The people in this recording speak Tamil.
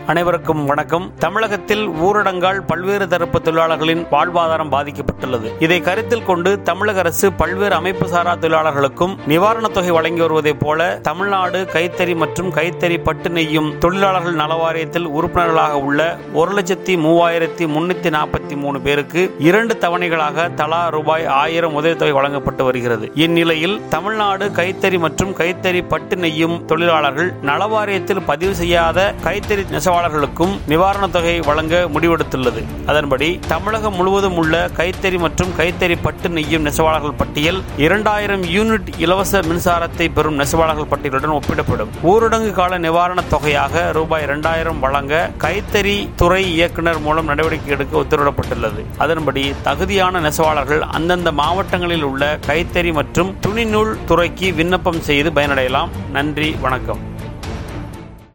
அனைவருக்கும் வணக்கம் தமிழகத்தில் ஊரடங்கால் பல்வேறு தரப்பு தொழிலாளர்களின் வாழ்வாதாரம் பாதிக்கப்பட்டுள்ளது இதை கருத்தில் கொண்டு தமிழக அரசு பல்வேறு அமைப்பு சாரா தொழிலாளர்களுக்கும் நிவாரணத் தொகை வழங்கி வருவதைப் போல தமிழ்நாடு கைத்தறி மற்றும் கைத்தறி பட்டு நெய்யும் தொழிலாளர்கள் நல வாரியத்தில் உறுப்பினர்களாக உள்ள ஒரு லட்சத்தி மூவாயிரத்தி முன்னூத்தி நாற்பத்தி மூணு பேருக்கு இரண்டு தவணைகளாக தலா ரூபாய் ஆயிரம் உதவித்தொகை வழங்கப்பட்டு வருகிறது இந்நிலையில் தமிழ்நாடு கைத்தறி மற்றும் கைத்தறி பட்டு நெய்யும் தொழிலாளர்கள் நலவாரியத்தில் பதிவு செய்யாத கைத்தறி நெசவாளர்களுக்கும் நிவாரணத் தொகை வழங்க முடிவெடுத்துள்ளது அதன்படி தமிழகம் முழுவதும் உள்ள கைத்தறி மற்றும் கைத்தறி பட்டு நெய்யும் நெசவாளர்கள் பட்டியல் இரண்டாயிரம் யூனிட் இலவச மின்சாரத்தை பெறும் நெசவாளர்கள் பட்டியலுடன் ஒப்பிடப்படும் ஊரடங்கு கால நிவாரணத் தொகையாக ரூபாய் இரண்டாயிரம் வழங்க கைத்தறி துறை இயக்குநர் மூலம் நடவடிக்கை எடுக்க உத்தரவிடப்பட்டுள்ளது அதன்படி தகுதியான நெசவாளர்கள் அந்தந்த மாவட்டங்களில் உள்ள கைத்தறி மற்றும் துணிநூல் துறைக்கு விண்ணப்பம் செய்து பயனடையலாம் நன்றி வணக்கம்